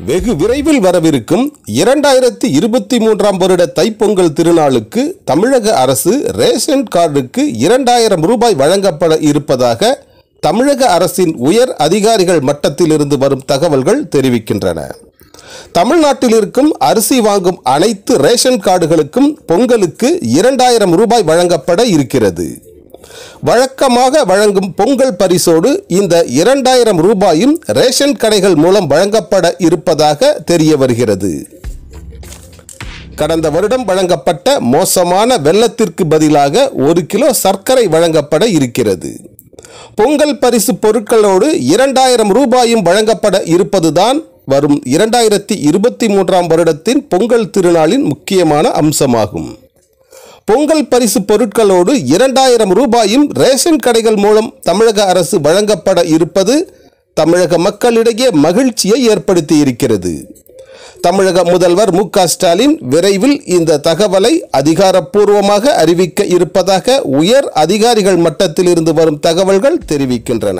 வெகு விரைவில் வரவிருக்கும் இரண்டாயிரத்தி இருபத்தி மூன்றாம் வருட தைப்பொங்கல் திருநாளுக்கு தமிழக அரசு ரேஷன் கார்டுக்கு இரண்டாயிரம் ரூபாய் வழங்கப்பட இருப்பதாக தமிழக அரசின் உயர் அதிகாரிகள் மட்டத்திலிருந்து வரும் தகவல்கள் தெரிவிக்கின்றன தமிழ்நாட்டில் இருக்கும் அரிசி வாங்கும் அனைத்து ரேஷன் கார்டுகளுக்கும் பொங்கலுக்கு இரண்டாயிரம் ரூபாய் வழங்கப்பட இருக்கிறது வழக்கமாக வழங்கும் பொங்கல் பரிசோடு இந்த இரண்டாயிரம் ரூபாயும் ரேஷன் கடைகள் மூலம் வழங்கப்பட இருப்பதாக தெரிய வருகிறது கடந்த வருடம் வழங்கப்பட்ட மோசமான வெள்ளத்திற்கு பதிலாக ஒரு கிலோ சர்க்கரை வழங்கப்பட இருக்கிறது பொங்கல் பரிசு பொருட்களோடு இரண்டாயிரம் ரூபாயும் வழங்கப்பட இருப்பதுதான் வரும் இரண்டாயிரத்தி இருபத்தி மூன்றாம் வருடத்தின் பொங்கல் திருநாளின் முக்கியமான அம்சமாகும் பொங்கல் பரிசு பொருட்களோடு இரண்டாயிரம் ரூபாயும் ரேஷன் கடைகள் மூலம் தமிழக அரசு வழங்கப்பட இருப்பது தமிழக மக்களிடையே மகிழ்ச்சியை ஏற்படுத்தி இருக்கிறது தமிழக முதல்வர் மு க ஸ்டாலின் விரைவில் இந்த தகவலை அதிகாரப்பூர்வமாக அறிவிக்க இருப்பதாக உயர் அதிகாரிகள் மட்டத்தில் இருந்து வரும் தகவல்கள் தெரிவிக்கின்றன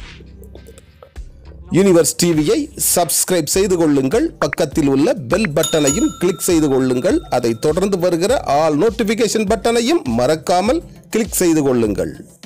யூனிவர்ஸ் டிவியை சப்ஸ்கிரைப் செய்து கொள்ளுங்கள் பக்கத்தில் உள்ள பெல் பட்டனையும் கிளிக் செய்து கொள்ளுங்கள் அதை தொடர்ந்து வருகிற ஆல் நோட்டிஃபிகேஷன் பட்டனையும் மறக்காமல் கிளிக் செய்து கொள்ளுங்கள்